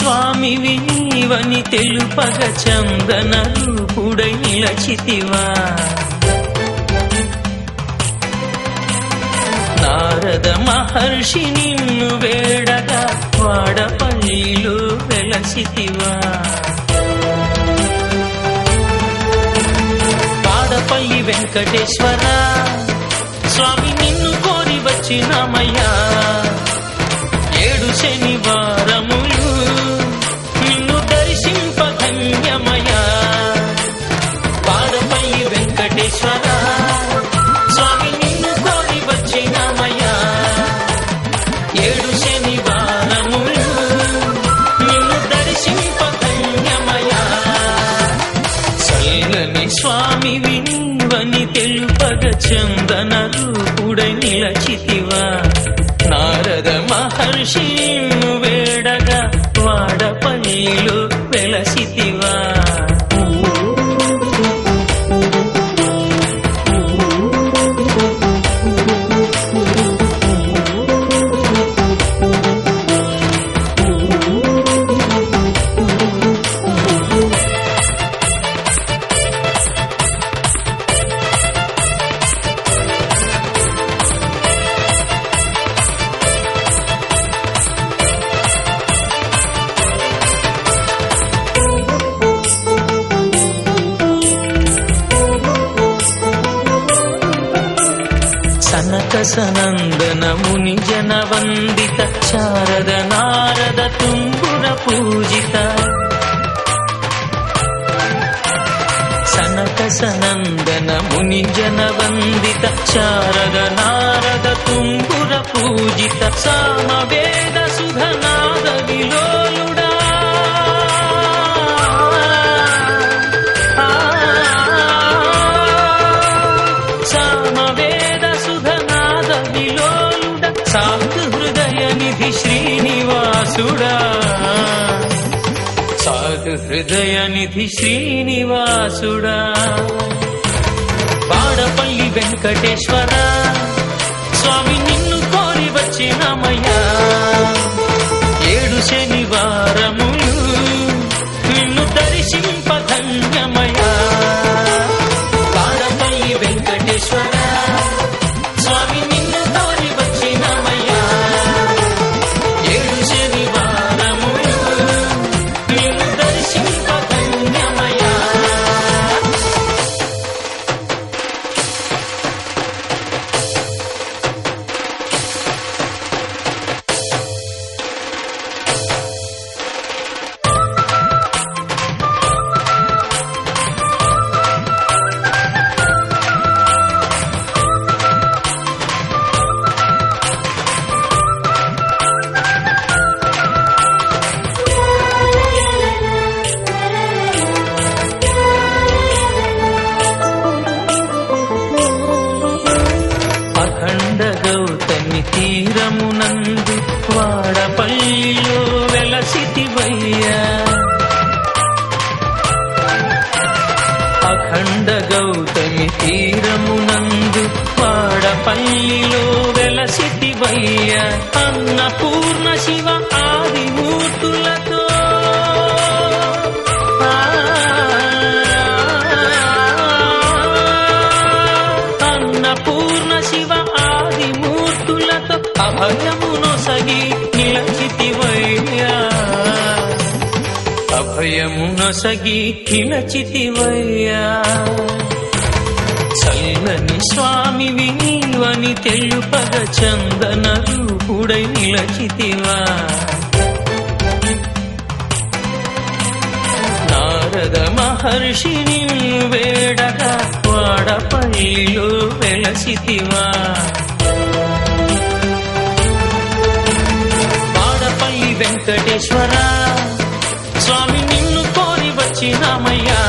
స్వామివి నీవని తెలుపగ చందన రూపుడై నిలచితివా నారద మహర్షి నిన్ను వేడగా వాడపల్లిలో వెలసితివా వాడపల్లి వెంకటేశ్వర స్వామి నిన్ను కోరి వచ్చినామయ్యా ఏడు శనివారములు నిన్ను దర్శింప ధన్యమయ్యా వాడపల్లి వెంకటేశ్వర స్వామి నిన్ను కోరి వచ్చినామయ్యా ఏడు శనివారములు నిన్ను దర్శింప ధన్యమయ్యా చల్లని స్వామి వినివని తెలుపగ చందన రూపుడై నిలచితివా నారద మహర్షి నిన్ను వేడగా వాడపల్లిలో వెలసితివా సనక సనందన ముని జన వందిత శారద నారద తుంగుర పూజిత సనక సనందన ముని జన వందిత శారద నారద తుంగుర పూజిత సామ వేద సుధనాద విలోలుడా సామవేద సుధనాద విలోలుడ సాధు హృదయ నిధి శ్రీనివాసుడా సాధు హృదయ నిధి శ్రీనివాసుడా వాడపల్లి వెంకటేశ్వర స్వామి నిన్ను కోరి వచ్చినమయ్యా ఏడు శనివారములు నిన్ను దర్శింప ధన్యమయ్యా వాడపల్లి వెంకటేశ్వర స్వామి నిన్ను కోరి వచ్చినమయ్యా ఏడు శనివారములు నిన్ను దర్శింప ధన్యమయ్యా అఖండ గౌతమి తీరమునందు వాడపల్లిలో వెలసితివయ్యా అఖండ గౌతమి తీరమునందు వాడపల్లిలో వెలసితివయ్యా అన్నపూర్ణ శివ ఆదిమూర్తులతో అన్నపూర్ణ శివ ఆదిమూర్తులతో అభయమును సగి నిలచితివయ్యా అభయమును సగి నిలచితివయ్యా చల్లని స్వామి వినివని తెలుపగ చందన రూపుడై నిలచితివా నారద మహర్షి నిన్ను వేడగా వాడపల్లిలో వెలసితివా వాడపల్లి వెంకటేశ్వర స్వామి నిన్ను కోరి వచ్చినామయ్యా